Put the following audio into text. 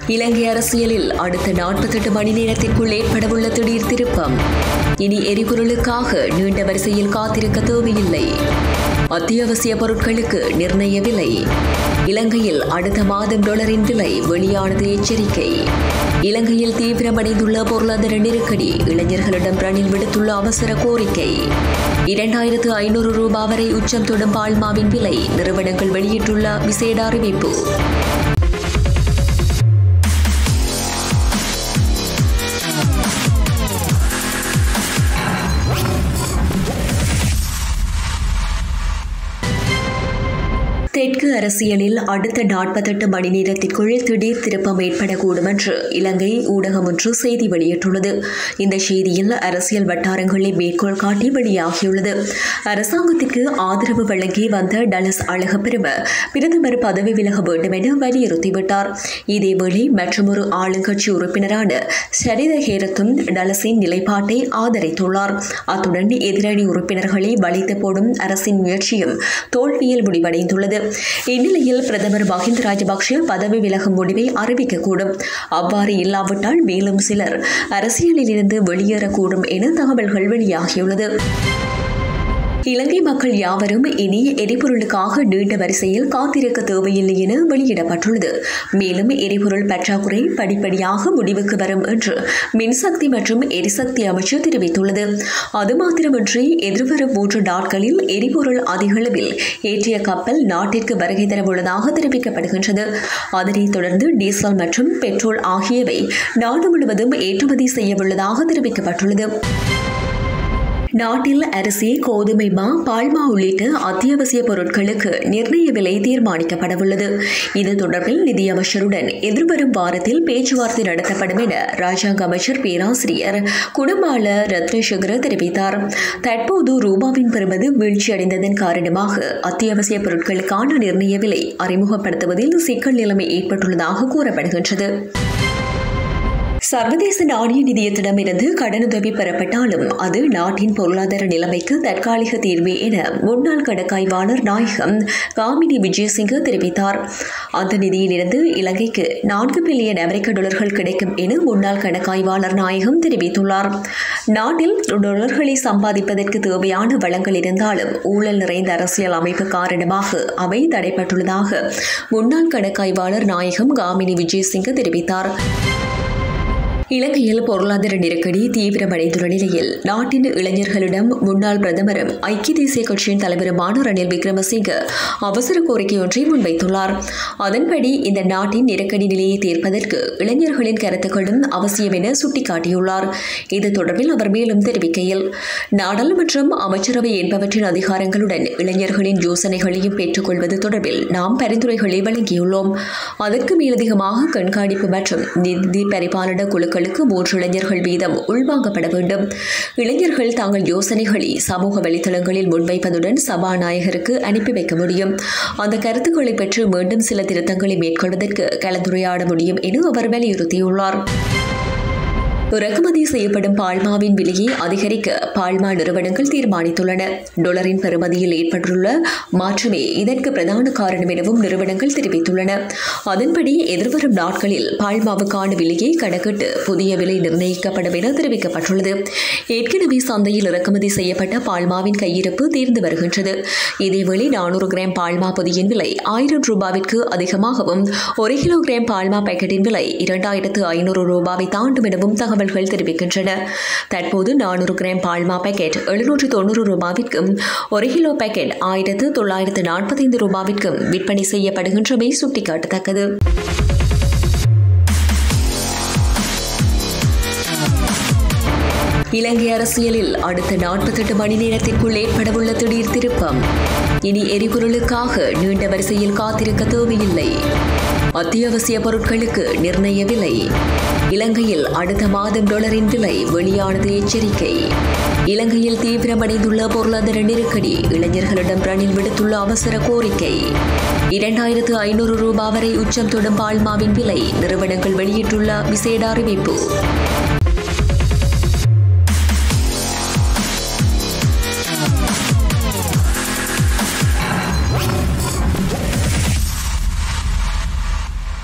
இலங்கை அரசியலில் அடுத்த நாற்பத்தெட்டு மணி நேரத்திற்குள் ஏற்படவுள்ள திடீர் திருப்பம் இனி எரிபொருளுக்காக நீண்ட வரிசையில் காத்திருக்க தேவையில்லை அத்தியாவசிய பொருட்களுக்கு நிர்ணய விலை இலங்கையில் அடுத்த மாதம் டாலரின் விலை வெளியானது எச்சரிக்கை இலங்கையில் தீவிரமடைந்துள்ள பொருளாதார நெருக்கடி இளைஞர்களிடம் ரணில் விடுத்துள்ள அவசர கோரிக்கை இரண்டாயிரத்து ஐநூறு ரூபாய் வரை உச்சம் தொடும் பால்மாவின் விலை நிறுவனங்கள் வெளியிட்டுள்ள விசேட அறிவிப்பு தெற்கு அரசியலில் அடுத்த நாற்பத்தெட்டு மணி நேரத்திற்குள் திடீர் திருப்பம் ஏற்படக்கூடும் என்று இலங்கை ஊடகம் ஒன்று செய்தி வெளியிட்டுள்ளது இந்த செய்தியில் அரசியல் வட்டாரங்களை மேற்கோள் காட்டி வெளியாகியுள்ளது அரசாங்கத்திற்கு ஆதரவு வழங்கி வந்த டலஸ் அழகப்பெரும பிரதமர் பதவி விலக வேண்டும் என வலியுறுத்திவிட்டார் இதேவேளை மற்றொரு ஆளுங்கட்சி உறுப்பினரான சரித ஹேரத்தும் டலஸின் நிலைப்பாட்டை ஆதரித்துள்ளார் அத்துடன் எதிரணி உறுப்பினர்களை வலித்து போடும் அரசின் முயற்சியும் தோல்வியில் முடிவடைந்துள்ளது இந்நிலையில் பிரதமர் மஹிந்த ராஜபக்ஷ பதவி விலகும் முடிவை அறிவிக்கக்கூடும் அவ்வாறு இல்லாவிட்டால் மேலும் சிலர் அரசியலில் இருந்து வெளியேறக்கூடும் என தகவல்கள் வெளியாகியுள்ளது இலங்கை மக்கள் யாவரும் இனி எரிபொருளுக்காக நீண்ட வரிசையில் காத்திருக்க தேவையில்லை என வெளியிடப்பட்டுள்ளது மேலும் எரிபொருள் பற்றாக்குறை படிப்படியாக முடிவுக்கு வரும் என்று மின்சக்தி மற்றும் எரிசக்தி அமைச்சு தெரிவித்துள்ளது அது மாத்திரமின்றி எதிர்வரும் மூன்று நாட்களில் எரிபொருள் அதிகளவில் ஏற்றிய கப்பல் நாட்டிற்கு வருகை தரவுள்ளதாக தெரிவிக்கப்படுகின்றது அதனைத் தொடர்ந்து டீசல் மற்றும் பெட்ரோல் ஆகியவை நாடு முழுவதும் ஏற்றுமதி செய்யவுள்ளதாக தெரிவிக்கப்பட்டுள்ளது நாட்டில் அரிசி கோதுமை மா பால்மா உள்ளிட்ட அத்தியாவசிய பொருட்களுக்கு நிர்ணய விலை தீர்மானிக்கப்படவுள்ளது இது தொடர்பில் நிதியமைச்சருடன் எதிர்வரும் வாரத்தில் பேச்சுவார்த்தை நடத்தப்படும் என ராஜாங்க அமைச்சர் பேராசிரியர் குணமால ரத்னசேகர தெரிவித்தார் தற்போது ரூபாவின் பெறுமதி வீழ்ச்சியடைந்ததன் காரணமாக அத்தியாவசிய பொருட்களுக்கான நிர்ணய விலை அறிமுகப்படுத்துவதில் சிக்கல் நிலைமை ஏற்பட்டுள்ளதாக கூறப்படுகின்றது சர்வதேச நாணய நிதியத்திடமிருந்து கடனுதவி பெறப்பட்டாலும் அது நாட்டின் பொருளாதார நிலைமைக்கு தற்காலிக தீர்வு என முன்னாள் கணக்காய்வாளர் நாயகம் காமினி விஜயசிங்க தெரிவித்தார் அந்த நிதியிலிருந்து இலங்கைக்கு நான்கு பில்லியன் அமெரிக்க டாலர்கள் கிடைக்கும் என முன்னாள் கணக்காய்வாளர் நாயகம் தெரிவித்துள்ளார் நாட்டில் டாலர்களை சம்பாதிப்பதற்கு தேவையான வளங்கள் இருந்தாலும் ஊழல் நிறைந்த அரசியல் அமைப்பு காரணமாக அவை தடைப்பட்டுள்ளதாக முன்னாள் கணக்காய்வாளர் நாயகம் காமினி விஜயசிங்க தெரிவித்தார் இலங்கையில் பொருளாதார நெருக்கடி தீவிரமடைந்துள்ள நிலையில் நாட்டின் இளைஞர்களிடம் முன்னாள் பிரதமரும் ஐக்கிய தேசிய கட்சியின் தலைவருமான ரணில் விக்ரமசிங்க அவசர கோரிக்கை ஒன்றை முன்வைத்துள்ளார் அதன்படி இந்த நாட்டின் நெருக்கடி நிலையை தீர்ப்பதற்கு இளைஞர்களின் கருத்துக்களும் அவசியம் என சுட்டிக்காட்டியுள்ளார் இது தொடர்பில் அவர் மேலும் தெரிவிக்கையில் நாடாளுமன்றம் அமைச்சரவை என்பவற்றின் அதிகாரங்களுடன் இளைஞர்களின் யோசனைகளையும் பெற்றுக்கொள்வது தொடர்பில் நாம் பரிந்துரைகளை வழங்கியுள்ளோம் அதற்கு மேலதிகமாக கண்காணிப்பு மற்றும் நிதி பரிபாலன குழுக்கள் மக்களுக்கு மூன்று இளைஞர்கள் வீதம் உள்வாங்கப்பட வேண்டும் இளைஞர்கள் தங்கள் யோசனைகளை சமூக வலைதளங்களில் முன்வைப்பதுடன் சபாநாயகருக்கு அனுப்பி வைக்க முடியும் அந்த கருத்துக்களை பெற்று மீண்டும் சில திருத்தங்களை மேற்கொள்வதற்கு கலந்துரையாட முடியும் என அவர் வலியுறுத்தியுள்ளார் இறக்குமதி செய்யப்படும் பால்மாவின் விலையை அதிகரிக்க பால்மா நிறுவனங்கள் தீர்மானித்துள்ளன டொலரின் பெறுமதியில் ஏற்பட்டுள்ள மாற்றமே இதற்கு பிரதான காரணம் எனவும் நிறுவனங்கள் தெரிவித்துள்ளன அதன்படி எதிர்வரும் நாட்களில் பால்மாவுக்கான விலையை கணக்கிட்டு புதிய விலை நிர்ணயிக்கப்படும் என தெரிவிக்கப்பட்டுள்ளது ஏற்கனவே சந்தையில் இறக்குமதி செய்யப்பட்ட பால்மாவின் கையிருப்பு தீர்ந்து வருகின்றது இதேவேளை நானூறு கிராம் பால்மா பொதியின் விலை ஆயிரம் ரூபாவிற்கு அதிகமாகவும் ஒரு கிலோ கிராம் பால்மா பாக்கெட்டின் விலை இரண்டாயிரத்து ஐநூறு ரூபாவை தாண்டும் எனவும் தகவல் தகவல்கள் தெரிவிக்கின்றன தற்போது நானூறு கிராம் பால்மா பாக்கெட் எழுநூற்று தொண்ணூறு ரூபாவிற்கும் ஒரு கிலோ பாக்கெட் ஆயிரத்து தொள்ளாயிரத்து நாற்பத்தைந்து ரூபாவிற்கும் விற்பனை செய்யப்படுகின்றமை சுட்டிக்காட்டத்தக்கது இலங்கை அரசியலில் அடுத்த நாற்பத்தெட்டு மணி நேரத்திற்குள் ஏற்படவுள்ள திடீர் திருப்பம் இனி எரிபொருளுக்காக நீண்ட வரிசையில் காத்திருக்க தேவையில்லை அத்தியாவசிய பொருட்களுக்கு நிர்ணய விலை இலங்கையில் அடுத்த மாதம் டாலரின் விலை வெளியானது எச்சரிக்கை இலங்கையில் தீவிரமடைந்துள்ள பொருளாதார நெருக்கடி இளைஞர்களிடம் ரணில் விடுத்துள்ள அவசர கோரிக்கை இரண்டாயிரத்து ஐநூறு ரூபாய் வரை உச்சம் தொடும் பால்மாவின் விலை நிறுவனங்கள் வெளியிட்டுள்ள விசேட அறிவிப்பு